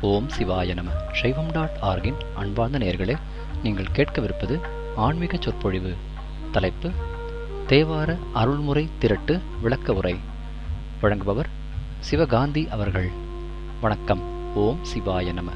ஓம் சிவாய நம சைவம் டாட் ஆர்கின் அன்பார்ந்த நேயர்களே நீங்கள் கேட்கவிருப்பது ஆன்மீக சொற்பொழிவு தலைப்பு தேவார அருள்முறை திரட்டு விளக்க உரை வழங்குபவர் சிவகாந்தி அவர்கள் வணக்கம் ஓம் சிவாய நம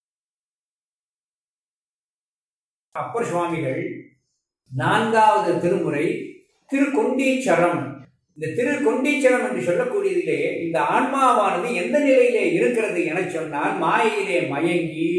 அப்பர் சுவாமிகள் நான்காவது திருமுறை திருக்கொண்டீச்சரம் இந்த திருக்கொண்டீச்சரம் என்று சொல்லக்கூடியதிலே இந்த ஆன்மாவானது எந்த நிலையிலே இருக்கிறது என சொன்னால் மாயையிலே மயங்கி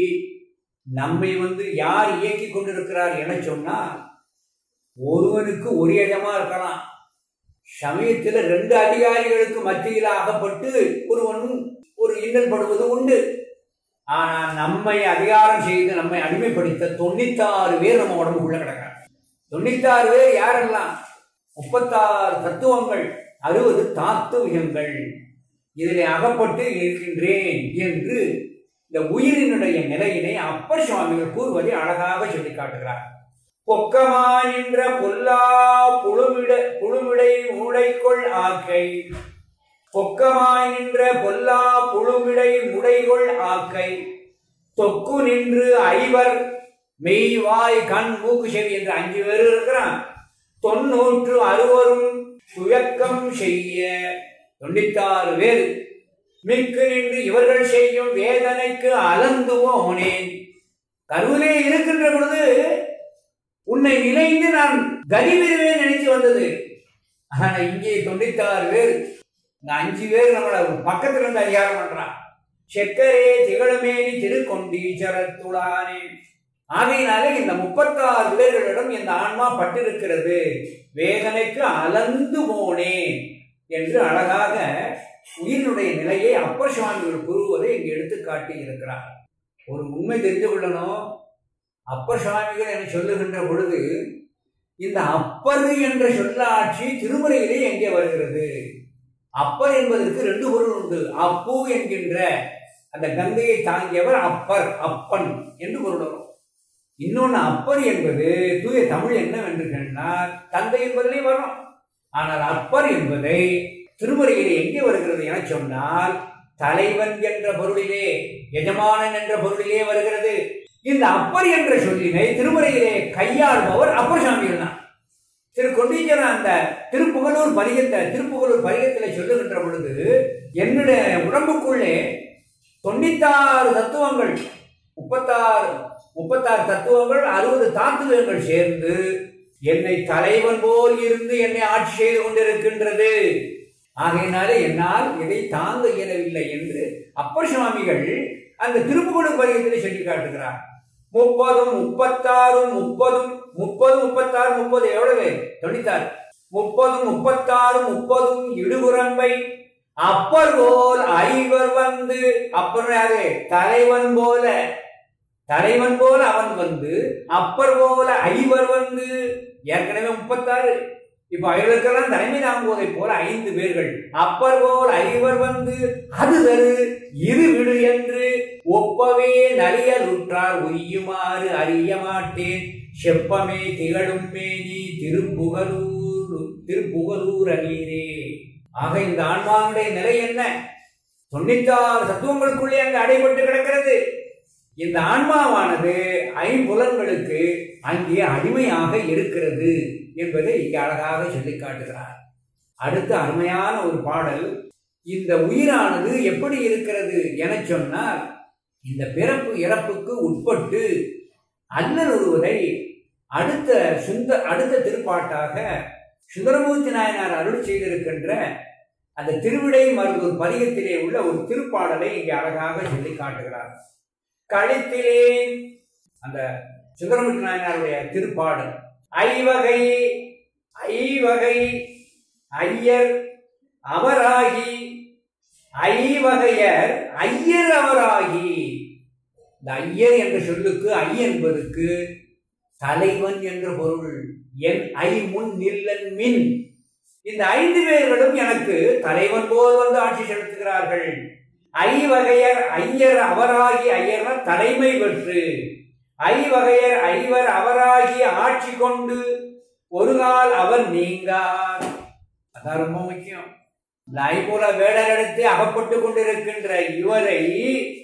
நம்மை வந்து யார் இயக்கி கொண்டிருக்கிறார் என சொன்னால் ஒருவனுக்கு ஒரு இடமா இருக்கலாம் சமயத்தில் ரெண்டு அதிகாரிகளுக்கு மத்தியில் அகப்பட்டு ஒருவனும் ஒரு இன்னல் படுவது உண்டு ஆனால் நம்மை அதிகாரம் செய்து நம்மை அடிமைப்படுத்த தொண்ணூத்தாறு பேர் நம்ம உடம்புக்குள்ள கிடக்கிறாங்க தொண்ணூத்தாறு பேர் யாரெல்லாம் முப்பத்தாறு தத்துவங்கள் அறுபது தாத்துவியங்கள் இதில் அகப்பட்டு இருக்கின்றேன் என்று இந்த உயிரினுடைய நிலையினை அப்பர் சுவாமிகள் கூறுவதை அழகாக சொல்லி காட்டுகிறார் பொக்கமா நின்ற பொல்லா புழுமிட புழுமிடை மூடைக்குள் ஆக்கை பொக்கமாய் நின்ற பொல்லா புழுமிடை முடைகொள் ஆக்கை தொக்கு நின்று ஐவர் மெய் வாய் கண் மூக்கு செவி என்று அஞ்சு பேர் இருக்கிறான் தொன்னூற்று அறுவரும் துயக்கம் செய்ய தொண்ணூத்தாறு பேர் மிக்கு நின்று இவர்கள் செய்யும் வேதனைக்கு அலந்துவோனேன் கருவிலே இருக்கின்ற பொழுது உன்னை நினைந்து நான் கதிவிருவே நினைச்சு வந்தது ஆனா இங்கே தொண்ணூத்தாறு பேர் இந்த அஞ்சு பேர் நம்மளை பக்கத்துல இருந்து அதிகாரம் பண்றான் செக்கரே திகழமேனி திருக்கொண்டீச்சரத்துளானே ஆகையினாலே இந்த முப்பத்தாறு பேர்களிடம் இந்த ஆன்மா பட்டிருக்கிறது வேதனைக்கு அலந்து போனேன் என்று அழகாக உயிரினுடைய நிலையை அப்பர் சுவாமிகள் கூறுவதை இங்கு எடுத்து காட்டி இருக்கிறார் ஒரு உண்மை தெரிந்து கொள்ளணும் அப்பர் சுவாமிகள் என சொல்லுகின்ற பொழுது இந்த அப்பர் என்ற சொல்லாட்சி திருமுறையிலே எங்கே வருகிறது அப்பர் என்பதற்கு ரெண்டு பொருள் உண்டு அப்பு என்கின்ற அந்த கங்கையை தாங்கியவர் அப்பர் அப்பன் என்று பொருள் வரும் இன்னொன்று அப்பர் என்பது தூய தமிழ் என்னவென்று சொன்னால் தந்தை என்பதிலே வரும் ஆனால் அப்பர் என்பதை திருமுறையிலே எங்கே வருகிறது என சொன்னால் தலைவன் என்ற பொருளிலே எஜமானன் என்ற பொருளிலே வருகிறது இந்த அப்பர் என்ற சொல்லினை திருமுறையிலே கையாளுபவர் அப்பர் சாமிகள் தான் திரு கொண்டீச்சர அந்த திருப்புகலூர் பதிகத்தை திருப்புகலூர் பதிகத்தில் சொல்லுகின்ற பொழுது என்னுடைய உடம்புக்குள்ளே தொண்ணூத்தாறு தத்துவங்கள் முப்பத்தாறு முப்பத்தாறு தத்துவங்கள் அறுபது தாத்துவங்கள் சேர்ந்து என்னை தலைவன் போல் இருந்து என்னை ஆட்சி செய்து கொண்டிருக்கின்றது ஆகையினாலே என்னால் இதை தாங்க இயலவில்லை என்று அப்பர் சுவாமிகள் அந்த திருப்புகழு பதிகத்தில் சொல்லி காட்டுகிறார் முப்பதும் முப்பத்தாறும் முப்பதும் முப்பது முப்பத்தாறு முப்பது எவ்வளவு தொண்ணூத்தாறு முப்பதும் முப்பத்தாறும் முப்பதும் இடுகுரம்பை அப்பர் போல் ஐவர் வந்து அப்பர் யாரு தலைவன் போல தலைவன் போல அவன் வந்து அப்பர் போல ஐவர் வந்து ஏற்கனவே முப்பத்தாறு இப்ப ஐவருக்கெல்லாம் தலைமை தாங்குவதை போல ஐந்து பேர்கள் அப்பர் போல் ஐவர் வந்து அது தரு இரு விடு என்று ஒப்பவே நலியலுற்றார் உய்யுமாறு அறிய மாட்டேன் செப்பமே திகழும் மேனி திருப்புகலூர் திருப்புகலூர் அநீரே ஆக இந்த ஆன்மாவுடைய நிலை என்ன தொண்ணூத்தாறு தத்துவங்களுக்குள்ளே அங்கு அடைபட்டு கிடக்கிறது இந்த ஆன்மாவானது ஐம்புலன்களுக்கு அங்கே அடிமையாக இருக்கிறது என்பதை இங்கே அழகாக சொல்லி காட்டுகிறார் அடுத்த அருமையான ஒரு பாடல் இந்த உயிரானது எப்படி இருக்கிறது என சொன்னால் இந்த பிறப்பு இறப்புக்கு உட்பட்டு அல்லல் உருவதை அடுத்த சுந்த அடுத்த திருப்பாட்டாக சுந்தரமூர்த்தி நாயனார் அருள் செய்திருக்கின்ற அந்த திருவிடை மருதூர் பதிகத்திலே உள்ள ஒரு திருப்பாடலை இங்கே அழகாக சொல்லி காட்டுகிறார் கழித்திலே அந்த சுந்தரமூர்த்தி நாயனாருடைய திருப்பாடல் ஐவகை ஐவகை ஐயர் அவராகி ஐவகையர் ஐயர் அவராகி இந்த ஐயர் என்ற சொல்லுக்கு ஐ என்பதற்கு தலைவன் என்ற பொருள் என் ஐ முன் நில்லன் மின் இந்த ஐந்து பேர்களும் எனக்கு தலைவன் போல் வந்து ஆட்சி செலுத்துகிறார்கள் ஐவகையர் ஐயர் அவராகி ஐயர் தலைமை பெற்று ஐவகையர் ஐவர் அவராகி ஆட்சி கொண்டு ஒரு கால் அவர் நீங்கார் அதான் ரொம்ப முக்கியம் இந்த ஐம்புல வேடரிடத்தை அகப்பட்டு கொண்டிருக்கின்ற இவரை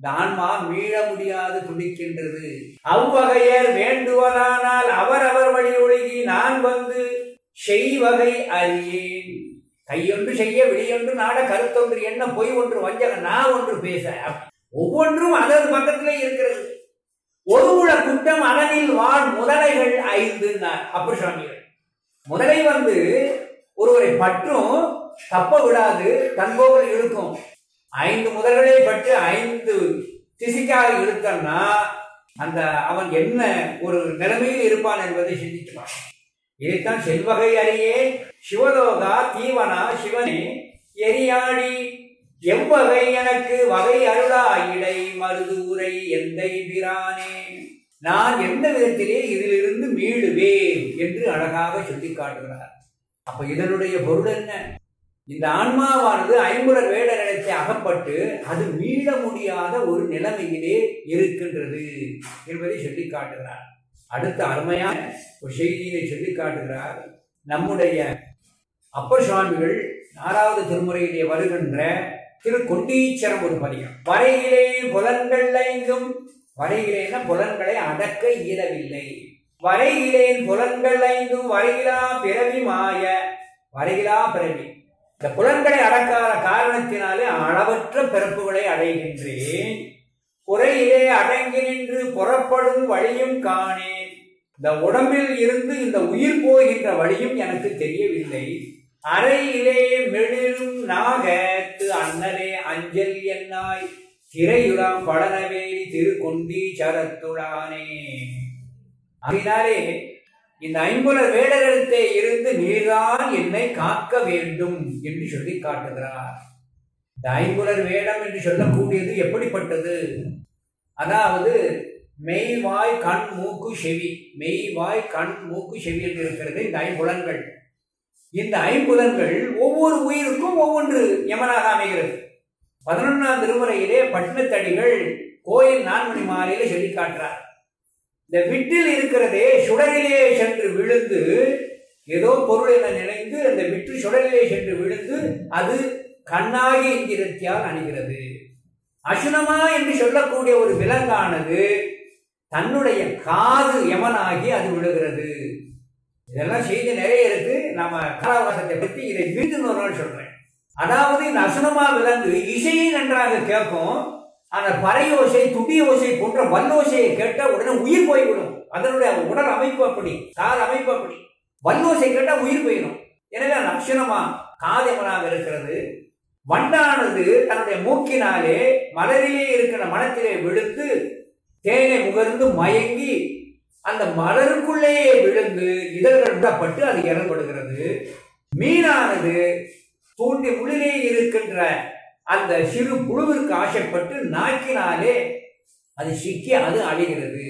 இந்த ஆன்மா மீள முடியாது துடிக்கின்றது அவ்வகையர் வேண்டுவதானால் அவரவர் வழி ஒழுகி நான் வந்து செய்வகை அறியேன் கையொன்று செய்ய வெளியொன்று நாட கருத்தொன்று என்ன பொய் ஒன்று வஞ்சக நான் ஒன்று பேச ஒவ்வொன்றும் அதது பக்கத்திலே இருக்கிறது ஒரு உள்ள குற்றம் அளவில் வாழ் முதலைகள் ஐந்து அப்பர் சுவாமிகள் முதலை வந்து ஒருவரை பற்றும் தப்ப விடாது தன்போகல் இழுக்கும் ஐந்து முதல்களை பற்றி ஐந்து திசைக்காக இழுத்தன்னா அந்த அவன் என்ன ஒரு நிலைமையில் இருப்பான் என்பதை சிந்தித்து பார்க்கணும் இதைத்தான் செல்வகை அறியே சிவலோகா தீவனா சிவனே எரியாடி எவ்வகை எனக்கு வகை அருளா இடை மருதூரை எந்தை பிரானே நான் எந்த விதத்திலே இதிலிருந்து மீளுவேன் என்று அழகாக சொல்லி காட்டுகிறார் அப்ப இதனுடைய பொருள் என்ன இந்த ஆன்மாவானது ஐம்புலர் வேடரிடத்தை அகப்பட்டு அது மீள முடியாத ஒரு நிலைமையிலே இருக்கின்றது என்பதை சொல்லி காட்டுகிறார் அடுத்த அருமையான ஒரு செய்தியை சொல்லி காட்டுகிறார் நம்முடைய அப்பர் சுவாமிகள் ஆறாவது திருமுறையிலே வருகின்ற திரு கொண்டீச்சரம் ஒரு பதிகம் வரையிலே புலன்கள் ஐந்தும் வரையிலேன புலன்களை அடக்க இயலவில்லை வரையிலேன் புலன்கள் ஐந்தும் வரையிலா பிறவி மாய வரையிலா பிறவி இந்த புலன்களை அடக்காத காரணத்தினாலே அளவற்ற பிறப்புகளை அடைகின்றேன் குறையிலே அடங்கி நின்று புறப்படும் வழியும் காணேன் இந்த உடம்பில் இருந்து இந்த உயிர் போகின்ற வழியும் எனக்கு தெரியவில்லை அறையிலே மெழிலும் நாகத்து அண்ணலே அஞ்சல் என்னாய் திரையுலாம் படனவேலி திருக்கொண்டி சரத்துடானே அதனாலே இந்த ஐம்புலர் வேடரிடத்தே இருந்து நீர்தான் என்னை காக்க வேண்டும் என்று சொல்லி காட்டுகிறார் இந்த ஐம்புலர் வேடம் என்று சொல்லக்கூடியது எப்படிப்பட்டது அதாவது மெய்வாய் கண் மூக்கு செவி மெய்வாய் கண் மூக்கு செவி என்று இருக்கிறது இந்த ஐம்புலன்கள் இந்த ஐம்புலன்கள் ஒவ்வொரு உயிருக்கும் ஒவ்வொன்று யமனாக அமைகிறது பதினொன்றாம் திருமுறையிலே பட்டினத்தடிகள் கோயில் நான்மணி மாலையில சொல்லி காட்டுறார் இந்த விட்டில் இருக்கிறதே சுடரிலே சென்று விழுந்து ஏதோ பொருள் என நினைந்து அந்த விட்டு சுடரிலே சென்று விழுந்து அது கண்ணாகி இந்திரத்தியால் அணுகிறது அசுனமா என்று சொல்லக்கூடிய ஒரு விலங்கானது தன்னுடைய காது யமனாகி அது விழுகிறது இதெல்லாம் செய்தி நிறைய இருக்கு நாம காலாவகாசத்தை பற்றி இதை மீண்டும் ஒரு நாள் சொல்றேன் அதாவது இந்த அசுனமா விலங்கு இசையை நன்றாக கேட்கும் அந்த பறையோசை துடி ஓசை போன்ற வல்லோசையை கேட்டா உடனே உயிர் போய்விடும் அதனுடைய உடல் அமைப்பு அப்படி கால் அமைப்பு அப்படி வல்லோசை கேட்டா உயிர் போயிடும் எனவே அந்த அக்ஷணமா காதமனாக இருக்கிறது வண்டானது தன்னுடைய மூக்கினாலே மலரிலே இருக்கிற மனத்திலே விழுந்து தேனை முகர்ந்து மயங்கி அந்த மலருக்குள்ளேயே விழுந்து இதழ்கள் விடப்பட்டு அது இறப்படுகிறது மீனானது தூண்டி உள்ளிலே இருக்கின்ற அந்த சிறு புழுவிற்கு ஆசைப்பட்டு நாக்கினாலே அது சிக்கி அது அழிகிறது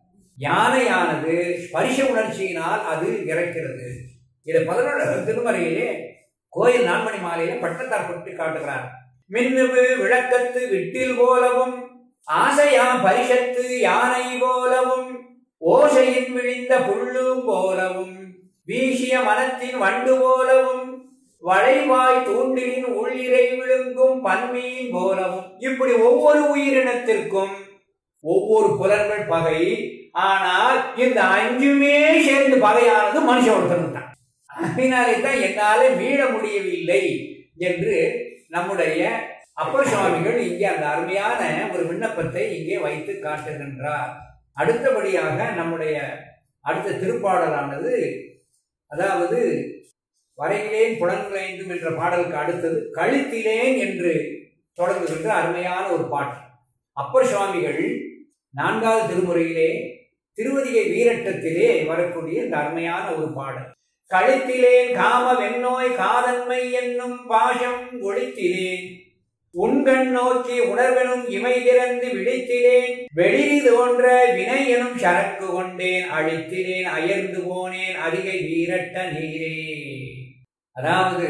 யானையானது ஸ்பரிச உணர்ச்சியினால் அது இறக்கிறது இதை பதினொன்று திருமறையிலே கோயில் நான்மணி மாலையில பட்டத்தார் பற்றி காட்டுகிறார் மின்னுவு விளக்கத்து விட்டில் போலவும் ஆசையா பரிசத்து யானை போலவும் ஓசையின் விழிந்த புல்லும் போலவும் வீசிய மனத்தின் வண்டு போலவும் வளைவாய் தூண்டிலின் உள்ளிரை விழுங்கும் பன்மையின் போலவும் இப்படி ஒவ்வொரு உயிரினத்திற்கும் ஒவ்வொரு புலன்கள் பகை ஆனால் இந்த அஞ்சுமே சேர்ந்து பகையானது மனுஷ ஒருத்தனுக்கு தான் அதனாலே தான் என்னால மீள முடியவில்லை என்று நம்முடைய அப்பர் சுவாமிகள் இங்கே அந்த அருமையான ஒரு விண்ணப்பத்தை இங்கே வைத்து காட்டுகின்றார் அடுத்தபடியாக நம்முடைய அடுத்த திருப்பாடலானது அதாவது வரையிலேன் புலன்களைந்தும் என்ற பாடலுக்கு அடுத்தது கழுத்திலேன் என்று தொடங்குகின்ற அருமையான ஒரு பாட்டு அப்பர் சுவாமிகள் நான்காவது திருமுறையிலே திருவதிகை வீரட்டத்திலே வரக்கூடிய இந்த அருமையான ஒரு பாடல் கழுத்திலேன் காம வெண்ணோய் காதன்மை என்னும் பாசம் ஒழித்திலேன் உண்கண் நோக்கி உணர்வெனும் இமை திறந்து விழித்திலேன் வெளிரி தோன்ற வினை எனும் சரக்கு கொண்டேன் அழித்திலேன் அயர்ந்து போனேன் அதிகை வீரட்ட நீரே அதாவது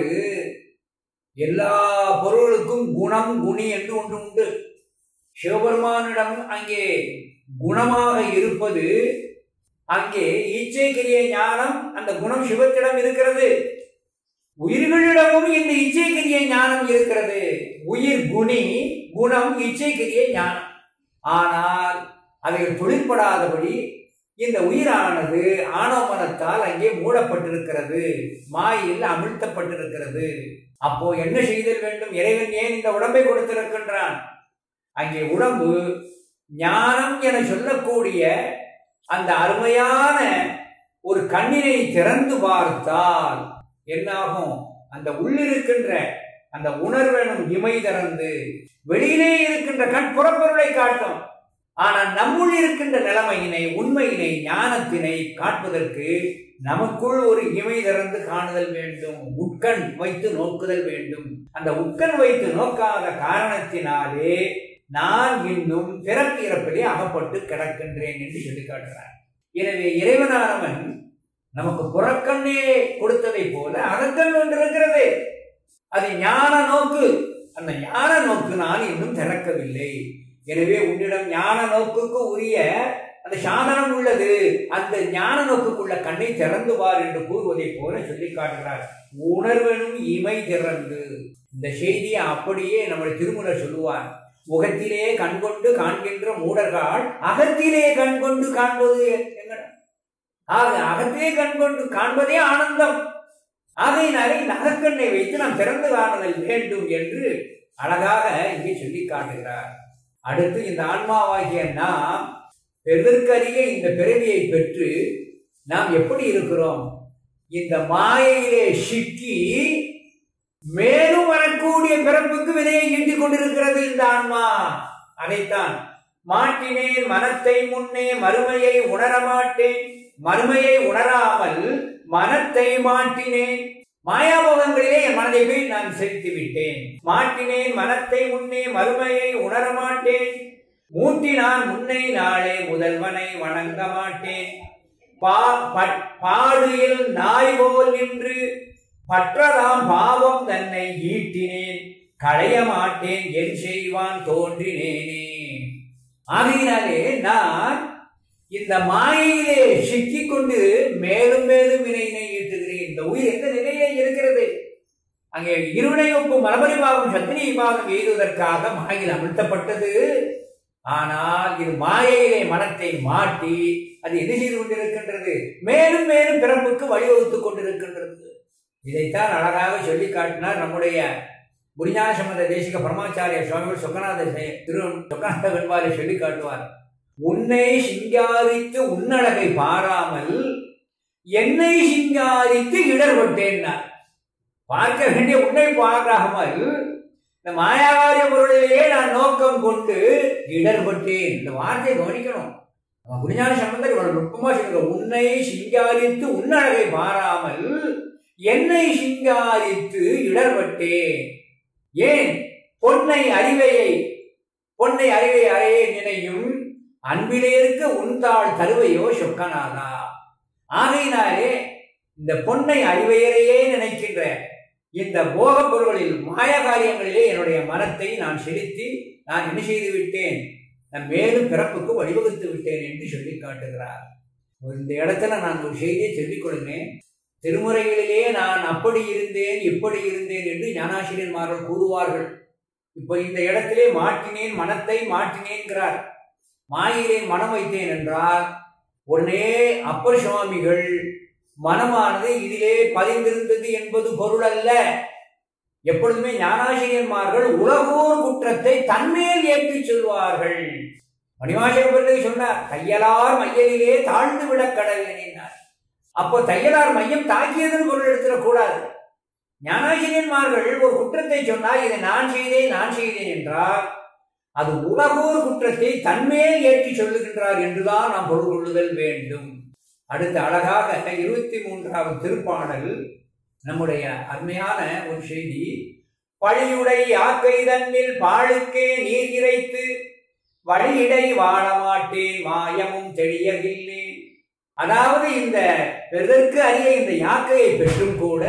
எல்லா பொருளுக்கும் குணம் குணி என்று ஒன்று உண்டு சிவபெருமானிடம் அங்கே குணமாக இருப்பது அங்கே இச்சைக்கிரிய ஞானம் அந்த குணம் சிவத்திடம் இருக்கிறது உயிர்களிடமும் இந்த இச்சைக்கிரிய ஞானம் இருக்கிறது உயிர் குணி குணம் இச்சைக்கிரிய ஞானம் ஆனால் அவைகள் தொழிற்படாதபடி இந்த உயிரானது ஆணவமனத்தால் அங்கே மூடப்பட்டிருக்கிறது மாயில் அமிழ்த்தப்பட்டிருக்கிறது அப்போ என்ன செய்தல் வேண்டும் இறைவன் ஏன் இந்த உடம்பை கொடுத்திருக்கின்றான் அங்கே உடம்பு ஞானம் என சொல்லக்கூடிய அந்த அருமையான ஒரு கண்ணினை திறந்து பார்த்தால் என்னாகும் அந்த உள்ளிருக்கின்ற அந்த உணர்வெனும் இமை திறந்து வெளியிலே இருக்கின்ற கண் புறப்பொருளை காட்டும் ஆனால் நம்முள் இருக்கின்ற நிலைமையினை உண்மையினை ஞானத்தினை காட்டுவதற்கு நமக்குள் ஒரு இமை திறந்து காணுதல் வேண்டும் உட்கண் வைத்து நோக்குதல் வேண்டும் அந்த உட்கண் வைத்து நோக்காத காரணத்தினாலே நான் இன்னும் பிறப்பு இறப்பிலே அகப்பட்டு கிடக்கின்றேன் என்று சொல்லி காட்டுகிறார் எனவே இறைவனானவன் நமக்கு புறக்கண்ணே கொடுத்ததை போல அகக்கண் ஒன்று இருக்கிறது அது ஞான நோக்கு அந்த ஞான நோக்கு நான் இன்னும் திறக்கவில்லை எனவே உன்னிடம் ஞான நோக்குக்கு உரிய அந்த சாதனம் உள்ளது அந்த ஞான நோக்குக்குள்ள கண்ணை திறந்து பார் என்று கூறுவதை போல சொல்லி காட்டுகிறார் உணர்வெனும் இமை திறந்து இந்த செய்தியை அப்படியே நம்முடைய திருமுறை சொல்லுவார் முகத்திலே கண்கொண்டு காண்கின்ற மூடர்கள் அகத்திலே கண்கொண்டு காண்பது எங்கட ஆக அகத்திலே கண்கொண்டு காண்பதே ஆனந்தம் ஆகையினாலே இந்த அகக்கண்ணை வைத்து நாம் திறந்து காணுதல் வேண்டும் என்று அழகாக இங்கே சொல்லி காட்டுகிறார் அடுத்து இந்த ஆன்மாவாகிய நாம் பெருதற்கரிய இந்த பிறவியை பெற்று நாம் எப்படி இருக்கிறோம் இந்த மாயையிலே சிக்கி மேலும் வரக்கூடிய பிறப்புக்கு விதையை ஈட்டிக் கொண்டிருக்கிறது இந்த ஆன்மா அதைத்தான் மாட்டினேன் மனத்தை முன்னே மறுமையை உணரமாட்டேன் மறுமையை உணராமல் மனத்தை மாட்டினேன் மாயாபோகங்களிலே என் மனதை போய் நான் செலுத்தி விட்டேன் மாட்டினேன் மனத்தை முன்னே மறுமையை உணரமாட்டேன் மூட்டினான் முன்னை நாளே முதல்வனை வணங்க மாட்டேன் பா பட்- பாடியில் நாய் போல் நின்று பற்றதாம் பாவம் தன்னை ஈட்டினேன் களைய மாட்டேன் என் செய்வான் தோன்றினேனே ஆகையினாலே நான் இந்த மாயையிலே சிக்கிக் கொண்டு மேலும் மேலும் வினையினை ஈட்டுகிறேன் இந்த உயிர் எந்த நிலையிலே இருக்கிறது அங்கே இருவினை ஒப்பு மரபரி பாகம் சத்தினி பாகம் எய்துவதற்காக மாயில் அமிழ்த்தப்பட்டது ஆனால் இது மாயையிலே மனத்தை மாட்டி அது எது செய்து கொண்டிருக்கின்றது மேலும் மேலும் பிறப்புக்கு வழிவகுத்துக் கொண்டிருக்கின்றது இதைத்தான் அழகாக சொல்லி காட்டினார் நம்முடைய குருஞான சம்பந்த தேசிக பரமாச்சாரிய சுவாமிகள் சொக்கநாத செ- திரு சொக்கநாத வெண்பாலை சொல்லி காட்டுவார் உன்னை சிங்காரித்து உன்னழகை பாராமல் என்னை சிங்காரித்து இடர்பட்டேன்னார் பார்க்க வேண்டிய உன்னை பாராமல் இந்த மாயாவாரிய பொருளிலேயே நான் நோக்கம் கொண்டு இடர்பட்டேன் இந்த வார்த்தையை கவனிக்கணும் நம்ம குருஞான சம்பந்தர் இவ்வளவு நுட்பமா சொல்லுங்க உன்னை சிங்காரித்து உன்னழகை பாராமல் என்னை சிங்காரித்து இடர்பட்டேன் ஏன் பொன்னை அறிவையை பொன்னை அறிவை அறையே நினையும் அன்பிலேருக்கு உன்தாள் தருவையோ சொக்கனாதா ஆகையினாலே இந்த பொன்னை அறிவையரையே நினைக்கின்ற இந்த போக பொருள்களில் மாய காரியங்களிலே என்னுடைய மனத்தை நான் செலுத்தி நான் என்ன செய்து விட்டேன் நான் மேலும் பிறப்புக்கு வழிவகுத்து விட்டேன் என்று சொல்லி காட்டுகிறார் இந்த இடத்துல நான் ஒரு செய்தியை சொல்லிக் கொடுங்க திருமுறைகளிலே நான் அப்படி இருந்தேன் இப்படி இருந்தேன் என்று ஞானாசிரியன்மார்கள் கூறுவார்கள் இப்போ இந்த இடத்திலே மாற்றினேன் மனத்தை மாற்றினேன்கிறார் மாயிலே மனம் வைத்தேன் என்றால் உடனே அப்பர் சுவாமிகள் மனமானது இதிலே பதிந்திருந்தது என்பது பொருள் அல்ல எப்பொழுதுமே ஞானாசிரியன்மார்கள் உலகோர் குற்றத்தை தன்மேல் ஏற்றிச் சொல்வார்கள் மணிவாசக பிள்ளை சொன்னார் தையலார் மையலிலே தாழ்ந்து விட கடல் எனினார் அப்போ தையலார் மையம் தாக்கியதுன்னு பொருள் எடுத்துடக்கூடாது ஞானாசிரியன்மார்கள் ஒரு குற்றத்தை சொன்னால் இதை நான் செய்தேன் நான் செய்தேன் என்றால் அது உலகோர் குற்றத்தை தன்மேல் ஏற்றி சொல்லுகின்றார் என்றுதான் நாம் பொருள் கொள்ளுதல் வேண்டும் அடுத்து அழகாக இருபத்தி மூன்றாவது திருப்பாடல் நம்முடைய அருமையான ஒரு செய்தி பழியுடை யாக்கை தன்னில் பாழுக்கே நீர் இறைத்து வழியிடை வாழ மாட்டேன் மாயமும் தெளியவில்லை அதாவது இந்த பெருதற்கு அறிய இந்த யாக்கையை பெற்றும் கூட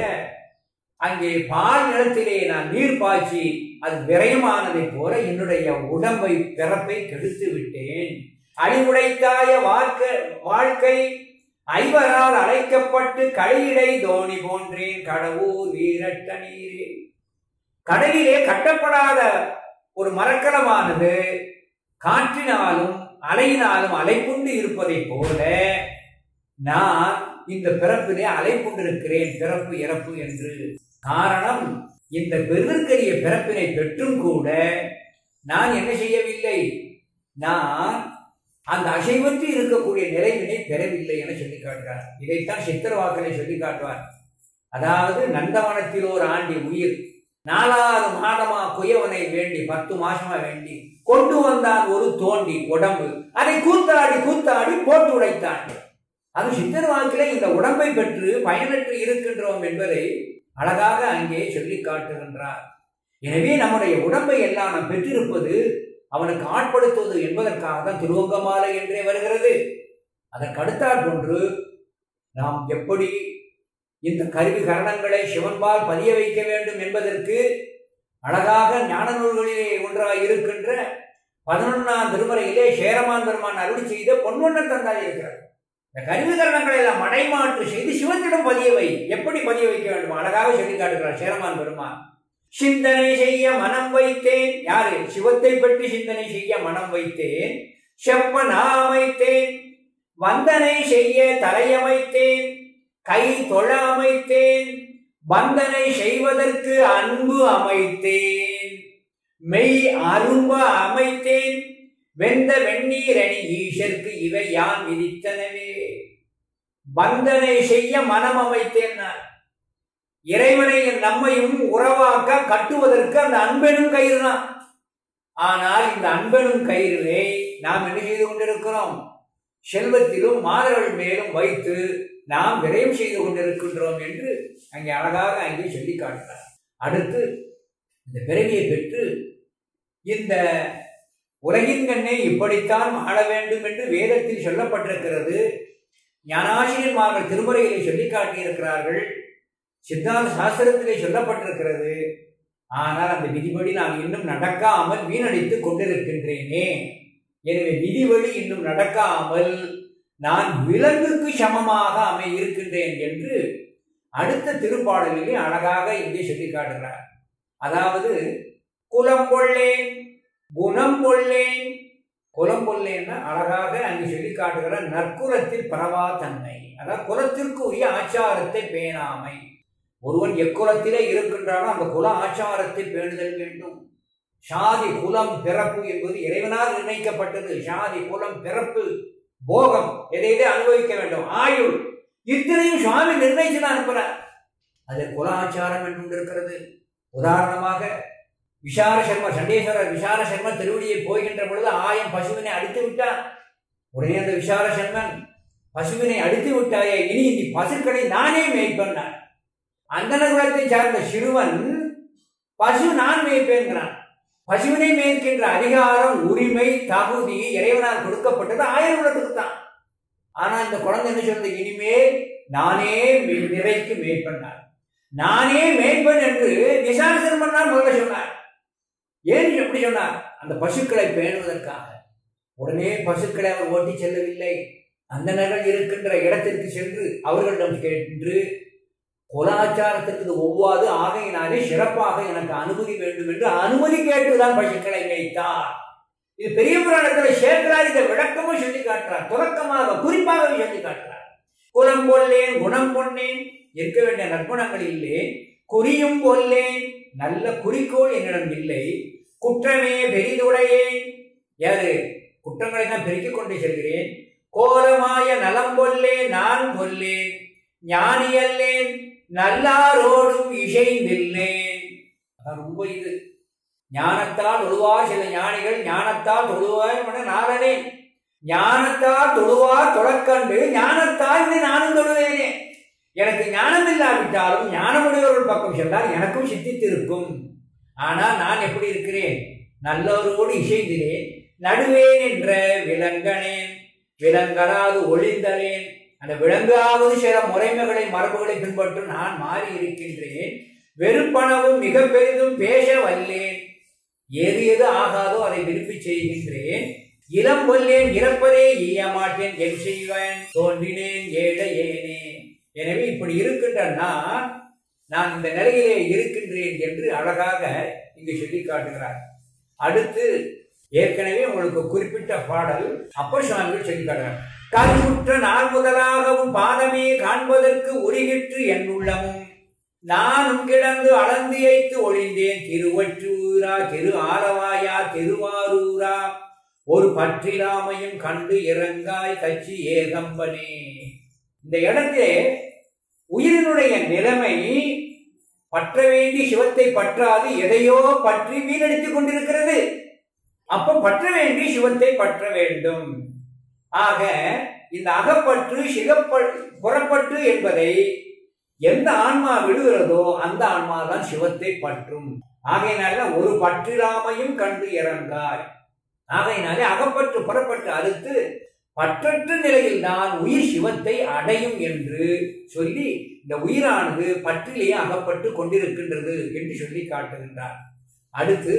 அங்கே பால் நிலத்திலே நான் நீர் பாய்ச்சி அது விரயமானதைப் போல என்னுடைய உடம்பை பிறப்பை கெடுத்து விட்டேன் அழிவுடைத்தாய வாழ்க்கை வாழ்க்கை ஐவரால் அழைக்கப்பட்டு களியிடை தோணி போன்றேன் கடவுர் வீரட்ட நீரே கடலிலே கட்டப்படாத ஒரு மரக்கலமானது காற்றினாலும் அலையினாலும் அலைப்புண்டு இருப்பதைப் போல நான் இந்த பிறப்பிலே அலைப்புண்டிருக்கிறேன் பிறப்பு இறப்பு என்று காரணம் இந்த பெருக்கரிய பிறப்பினை பெற்றும் கூட நான் என்ன செய்யவில்லை நான் அந்த அசைவற்று இருக்கக்கூடிய நிறைவினை பெறவில்லை என சொல்லி காட்டுகிறார் இதைத்தான் சித்திர வாக்கிலே சொல்லி காட்டுவார் அதாவது நந்தவனத்தில் ஒரு ஆண்டி உயிர் நாலாறு மாதமா குயவனை வேண்டி பத்து மாசமா வேண்டி கொண்டு வந்தான் ஒரு தோண்டி உடம்பு அதை கூத்தாடி கூத்தாடி போட்டு உடைத்தான் அது சித்தர் வாக்கிலே இந்த உடம்பை பெற்று பயனற்று இருக்கின்றோம் என்பதை அழகாக அங்கே சொல்லி காட்டுகின்றார் எனவே நம்முடைய உடம்பை எல்லாம் நாம் பெற்றிருப்பது அவனுக்கு ஆட்படுத்துவது என்பதற்காக தான் திருவங்கமாலை என்றே வருகிறது அதற்கு அடுத்தாற் போன்று நாம் எப்படி இந்த கருவி கரணங்களை சிவன்பால் பதிய வைக்க வேண்டும் என்பதற்கு அழகாக ஞான நூல்களிலே ஒன்றாக இருக்கின்ற பதினொன்றாம் திருமுறையிலே சேரமான் பெருமான் அருளி செய்த பொன்வண்ணன் தந்தாய் இருக்கிறார் இந்த கருவி கரணங்களை எல்லாம் மடைமாற்று செய்து சிவத்திடம் பதிய வை எப்படி பதிய வைக்க வேண்டும் அழகாக சொல்லி காட்டுகிறார் சேரமான் பெருமான் சிந்தனை செய்ய மனம் வைத்தேன் யாரு சிவத்தை பற்றி சிந்தனை செய்ய மனம் வைத்தேன் செப்ப நான் அமைத்தேன் வந்தனை செய்ய தலையமைத்தேன் கை தொழ அமைத்தேன் வந்தனை செய்வதற்கு அன்பு அமைத்தேன் மெய் அரும்ப அமைத்தேன் வெந்த வெந்நீர் அணி ஈஷற்கு இவை யான் விதித்தனவே வந்தனை செய்ய மனம் அமைத்தேன் நான் இறைவனையும் நம்மையும் உறவாக்க கட்டுவதற்கு அந்த அன்பெனும் கயிறு தான் ஆனால் இந்த அன்பெனும் கயிறிலே நாம் என்ன செய்து கொண்டிருக்கிறோம் செல்வத்திலும் மாதர்கள் மேலும் வைத்து நாம் விரயம் செய்து கொண்டிருக்கின்றோம் என்று அங்கே அழகாக அங்கே சொல்லி காட்டுகிறார் அடுத்து இந்த பிறவியை பெற்று இந்த உலகின் கண்ணே இப்படித்தான் ஆள வேண்டும் என்று வேதத்தில் சொல்லப்பட்டிருக்கிறது ஞானாசிரியன்மார்கள் திருமுறையிலே சொல்லி காட்டியிருக்கிறார்கள் சித்தாந்த சாஸ்திரத்திலே சொல்லப்பட்டிருக்கிறது ஆனால் அந்த விதிபடி நான் இன்னும் நடக்காமல் வீணடித்துக் கொண்டிருக்கின்றேனே எனவே விதிவழி இன்னும் நடக்காமல் நான் விலங்குக்கு சமமாக அமை இருக்கின்றேன் என்று அடுத்த திருப்பாடலிலே அழகாக இங்கே சொல்லி காட்டுகிறார் அதாவது குலம் கொள்ளேன் குணம் கொள்ளேன் குலம் கொள்ளேன்னா அழகாக அங்கே சொல்லி காட்டுகிற நற்குலத்தில் பரவா தன்மை அதாவது குலத்திற்கு உரிய ஆச்சாரத்தை பேணாமை ஒருவன் எக்குலத்திலே இருக்கின்றானோ அந்த குல ஆச்சாரத்தை பேணுதல் வேண்டும் சாதி குலம் பிறப்பு என்பது இறைவனால் நிர்ணயிக்கப்பட்டது சாதி குலம் பிறப்பு போகம் எதையிலே அனுபவிக்க வேண்டும் ஆயுள் இத்தனையும் சுவாமி நிர்ணயிச்சு தான் அனுப்புறார் அது குல ஆச்சாரம் என்று இருக்கிறது உதாரணமாக விஷால சர்மா சண்டேஸ்வரர் விஷால சர்மா திருவடியை போகின்ற பொழுது ஆயம் பசுவினை அடித்து விட்டார் உடனே அந்த விஷால சர்மன் பசுவினை அடித்து விட்டாயே இனி இந்த பசுக்களை நானே மேய்ப்பேன் அந்தன குலத்தை சார்ந்த சிறுவன் பசு நான் மேய்ப்பேன்கிறான் பசுவினை மேய்க்கின்ற அதிகாரம் உரிமை தகுதி இறைவனால் கொடுக்கப்பட்டது ஆயிரம் குலத்துக்கு தான் ஆனா இந்த குழந்தை என்ன சொல்றது இனிமேல் நானே மே- நிறைக்கு மேய்ப்பேன் நானே மேய்ப்பன் என்று விசார சிறுவன் தான் முதல்ல சொன்னார் ஏன் எப்படி சொன்னார் அந்த பசுக்களை பேணுவதற்காக உடனே பசுக்களை அவர் ஓட்டி செல்லவில்லை அந்தனர்கள் இருக்கின்ற இடத்திற்கு சென்று அவர்களிடம் கேட்டு குலாச்சாரத்திற்கு இது ஒவ்வாது ஆகையினாலே சிறப்பாக எனக்கு அனுமதி வேண்டும் என்று அனுமதி கேட்டுதான் பசுக்களை மேய்த்தார் இது பெரிய புராணத்தில் சேர்க்கிறார் இந்த விளக்கமும் சொல்லி காட்டுறார் துறக்கமாக குறிப்பாகவே சொல்லி காட்டுறார் குலம் கொள்ளேன் குணம் கொண்டேன் இருக்க வேண்டிய நற்குணங்கள் இல்லை குறியும் கொல்லேன் நல்ல குறிக்கோள் என்னிடம் இல்லை குற்றமே பெரிதுடையேன் யாரு குற்றங்களை தான் பெருக்கிக் கொண்டு செல்கிறேன் கோலமாய நலம் கொல்லேன் நான் கொல்லேன் ஞானியல்லேன் நல்லாரோடும் இசைந்தில்லேன் அதான் ரொம்ப இது ஞானத்தால் தொழுவார் சில ஞானிகள் ஞானத்தால் தொழுவார் என நாரணே ஞானத்தால் தொழுவார் தொழக்கண்டு ஞானத்தால் இதை நானும் தொழுவேனே எனக்கு ஞானம் இல்லாவிட்டாலும் ஞானமுடையவர்கள் பக்கம் சென்றால் எனக்கும் சித்தித்திருக்கும் ஆனால் நான் எப்படி இருக்கிறேன் நல்லவரோடு இசைந்தினேன் நடுவேன் என்ற விலங்கனேன் விலங்கராது ஒளிந்தலேன் அந்த விலங்காவது சில முறைமைகளை மரபுகளை பின்பற்றும் நான் மாறி இருக்கின்றேன் வெறுப்பனவும் மிக பெரிதும் பேச வல்லேன் எது எது ஆகாதோ அதை விரும்பி செய்கின்றேன் இளம் கொல்லேன் இறப்பதே ஈய மாட்டேன் என் செய்வேன் தோன்றினேன் ஏழை ஏனே எனவே இப்படி இருக்கின்ற நான் நான் இந்த நிலையிலே இருக்கின்றேன் என்று அழகாக இங்கு சொல்லி காட்டுகிறார் அடுத்து ஏற்கனவே உங்களுக்கு குறிப்பிட்ட பாடல் அப்பர் சுவாமிகள் சொல்லி தர்றார் கருமுற்ற நாள் முதலாகவும் பாதமே காண்பதற்கு உருகிற்று என் உள்ளமும் நானும் கிடந்து அளந்து வைத்து ஒளிந்தேன் திருவற்றூரா திரு ஆலவாயா திருவாரூரா ஒரு பற்றிலாமையும் கண்டு இறங்காய் கட்சி ஏகம்பனே இந்த இடத்திலே உயிரினுடைய நிலைமை பற்ற வேண்டி சிவத்தை பற்றாது எதையோ பற்றி வீணடித்துக் கொண்டிருக்கிறது அப்ப பற்ற வேண்டி சிவத்தை பற்ற வேண்டும் ஆக இந்த அகப்பற்று சிகப்ப புறப்பற்று என்பதை எந்த ஆன்மா விடுகிறதோ அந்த ஆன்மா தான் சிவத்தை பற்றும் ஆகையினால ஒரு பற்றிலாமையும் கண்டு இறங்காய் ஆகையினாலே அகப்பற்று புறப்பட்டு அறுத்து பற்றற்ற நிலையில் தான் உயிர் சிவத்தை அடையும் என்று சொல்லி இந்த உயிரானது பற்றிலேயே அகப்பட்டு கொண்டிருக்கின்றது என்று சொல்லி காட்டுகின்றார் அடுத்து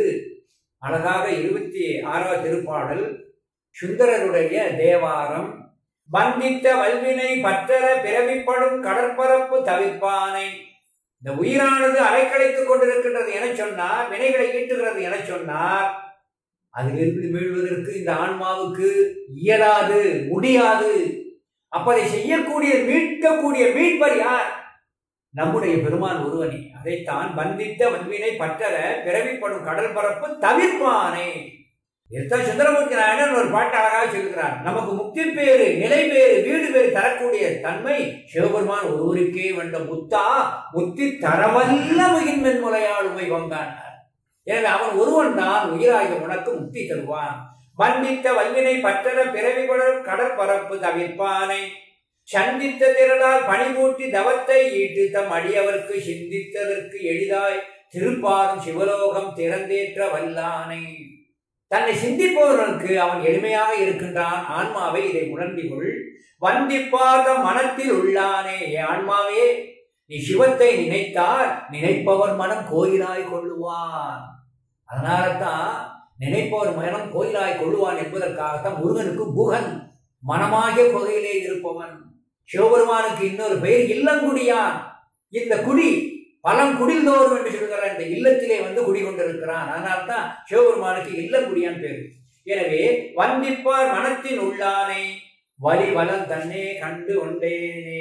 அழகாக இருபத்தி ஆறாவது திருப்பாடல் சுந்தரருடைய தேவாரம் பந்தித்த வல்வினை பற்றற பிறவிப்படும் கடற்பரப்பு தவிர்ப்பானை இந்த உயிரானது அலைக்கழைத்துக் கொண்டிருக்கின்றது என சொன்னார் வினைகளை ஈட்டுகிறது என சொன்னார் அதிலிருந்து மீள்வதற்கு இந்த ஆன்மாவுக்கு இயலாது முடியாது அப்ப அதை செய்யக்கூடிய மீட்கக்கூடிய மீட்பர் யார் நம்முடைய பெருமான் ஒருவனே அதைத்தான் பந்தித்த வல்வினை பற்றற பிறவிப்படும் கடல் பரப்பு தவிர்ப்பானே இதுதான் சுந்தரமூர்த்தி நாயனர் ஒரு பாட்டு அழகாக சொல்கிறார் நமக்கு முக்தி பேரு நிலை பேரு வீடு பேரு தரக்கூடிய தன்மை சிவபெருமான் ஒருவருக்கே வேண்டும் முத்தா முத்தி தரவல்ல முகின்மென் முலையாளுமை வந்தானார் எனவே அவன் ஒருவன் தான் உயிராகிய உனக்கு முக்தி தருவான் பண்டித்த வல்வினை பற்றற பிறவிபடல் கடற்பரப்பு தவிர்ப்பானை சந்தித்த திரளால் பணிமூட்டி தவத்தை ஈட்டு தம் அடியவர்க்கு சிந்தித்ததற்கு எளிதாய் திருப்பாரும் சிவலோகம் திறந்தேற்ற வல்லானை தன்னை சிந்திப்பவர்களுக்கு அவன் எளிமையாக இருக்கின்றான் ஆன்மாவை இதை உணர்ந்து கொள் வந்திப்பாத மனத்தில் உள்ளானே ஏ ஆன்மாவே நீ சிவத்தை நினைத்தால் நினைப்பவர் மனம் கோயிலாய் கொள்ளுவான் அதனால தான் நினைப்பவர் மனம் கோயிலாய் கொள்ளுவான் என்பதற்காகத்தான் முருகனுக்கு குகன் மனமாகிய குகையிலே இருப்பவன் சிவபெருமானுக்கு இன்னொரு பெயர் இல்லங்குடியான் இந்த குடி பழங்குடில் தோறும் என்று சொல்கிறார் இந்த இல்லத்திலே வந்து குடிகொண்டிருக்கிறான் அதனால்தான் சிவபெருமானுக்கு இல்லங்குடியான் பேர் எனவே வந்திப்பார் மனத்தின் உள்ளானை வலி வலம் தன்னே கண்டு கொண்டேனே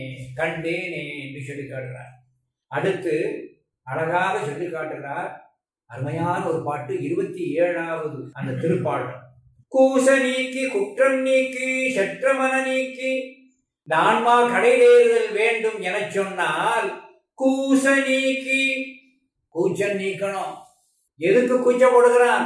கண்டேனே என்று சொல்லி காட்டுறார் அடுத்து அழகாக சொல்லி காட்டுகிறார் அருமையான ஒரு பாட்டு இருபத்தி ஏழாவது அந்த திருப்பாடல் கூச நீக்கி குற்றம் நீக்கி சற்றமன நீக்கி இந்த ஆன்மா கடைதேறுதல் வேண்டும் என சொன்னால் கூச நீக்கி கூச்சம் நீக்கணும் எதுக்கு கூச்சப்படுகிறான்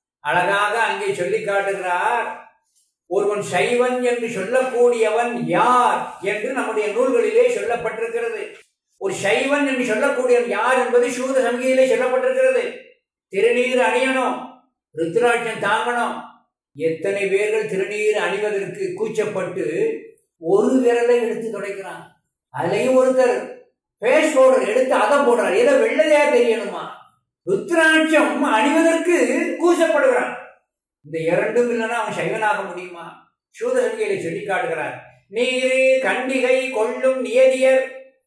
அழகாக அங்கே சொல்லி காட்டுகிறார் ஒருவன் சைவன் என்று சொல்லக்கூடியவன் யார் என்று நம்முடைய நூல்களிலே சொல்லப்பட்டிருக்கிறது ஒரு சைவன் என்று சொல்லக்கூடியவன் யார் என்பது சூத சங்கியிலே சொல்லப்பட்டிருக்கிறது திருநீர் அணியணும் ருத்ராட்சம் தாங்கணும் எத்தனை பேர்கள் திருநீர் அணிவதற்கு கூச்சப்பட்டு ஒரு விரலை எடுத்து துடைக்கிறான் அதுலயும் ஒருத்தர் பேஸ் பவுடர் எடுத்து அதை போடுறார் ஏதோ வெள்ளதையா தெரியணுமா ருத்ராட்சம் அணிவதற்கு கூச்சப்படுகிறான் இந்த இரண்டும் இல்லைன்னா அவன் சைவனாக முடியுமா சூதசங்கிகளை சொல்லி காட்டுகிறார் நீரு கண்டிகை கொள்ளும் நியதியர்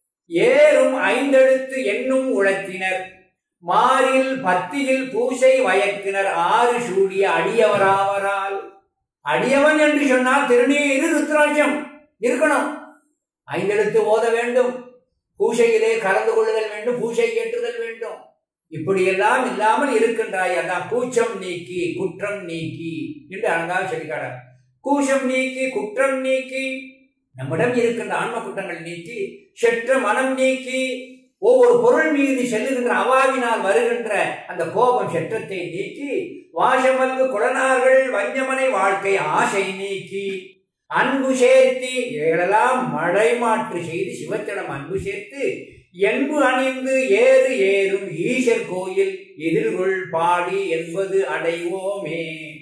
ஏறும் ஐந்தெழுத்து என்னும் உழைத்தினர் மாறில் பத்தியில் பூசை வயக்கினர் ஆறு சூடிய அடியவராவரால் அடியவன் என்று சொன்னால் திருநீரு ருத்ராட்சம் இருக்கணும் ஐந்தெழுத்து ஓத வேண்டும் பூசையிலே கலந்து கொள்ளுதல் வேண்டும் பூசை ஏற்றுதல் வேண்டும் இப்படியெல்லாம் இல்லாமல் இருக்கின்றாய் அதான் கூச்சம் நீக்கி குற்றம் நீக்கி என்று அழகாக சொல்லிக்காடார் கூச்சம் நீக்கி குற்றம் நீக்கி நம்மிடம் இருக்கின்ற ஆன்ம குற்றங்கள் நீக்கி செற்ற மனம் நீக்கி ஒவ்வொரு பொருள் மீது செல்லுகின்ற அவாவினால் வருகின்ற அந்த கோபம் செற்றத்தை நீக்கி வாசமல்கு குடனார்கள் வஞ்சமனை வாழ்க்கை ஆசை நீக்கி அன்பு சேர்த்தி இவைகளெல்லாம் மழை மாற்று செய்து சிவத்திடம் அன்பு சேர்த்து என்பு அணிந்து ஏறு ஏறும் ஈசர் கோயில் எதிர்கொள் பாடி என்பது அடைவோமே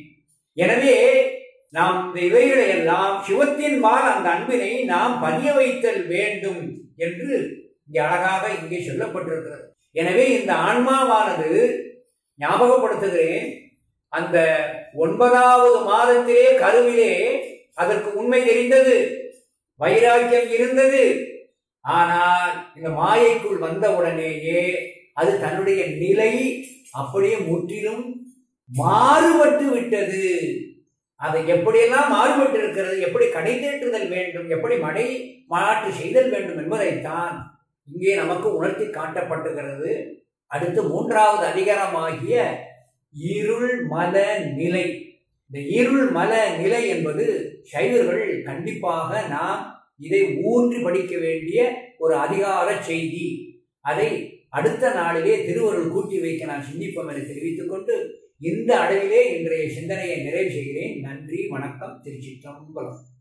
எனவே நாம் இந்த இவைகளை எல்லாம் சிவத்தின் பால் அந்த அன்பினை நாம் பதிய வைத்தல் வேண்டும் என்று இங்கே அழகாக இங்கே சொல்லப்பட்டிருக்கிறது எனவே இந்த ஆன்மாவானது ஞாபகப்படுத்துகிறேன் அந்த ஒன்பதாவது மாதத்திலே கருவிலே அதற்கு உண்மை தெரிந்தது வைராக்கியம் இருந்தது ஆனால் இந்த மாயைக்குள் வந்தவுடனேயே அது தன்னுடைய நிலை அப்படியே முற்றிலும் மாறுபட்டு விட்டது அதை எப்படியெல்லாம் மாறுபட்டு இருக்கிறது எப்படி கடை தேற்றுதல் வேண்டும் எப்படி மடை மாற்று செய்தல் வேண்டும் என்பதைத்தான் இங்கே நமக்கு உணர்த்தி காட்டப்பட்டுகிறது அடுத்து மூன்றாவது அதிகாரமாகிய இருள் மல நிலை இந்த இருள் மல நிலை என்பது சைவர்கள் கண்டிப்பாக நாம் இதை ஊன்றி படிக்க வேண்டிய ஒரு அதிகார செய்தி அதை அடுத்த நாளிலே திருவருள் கூட்டி வைக்க நான் சிந்திப்போம் என தெரிவித்துக் கொண்டு இந்த அளவிலே இன்றைய சிந்தனையை நிறைவு செய்கிறேன் நன்றி வணக்கம் திருச்சிற்றம்பலம்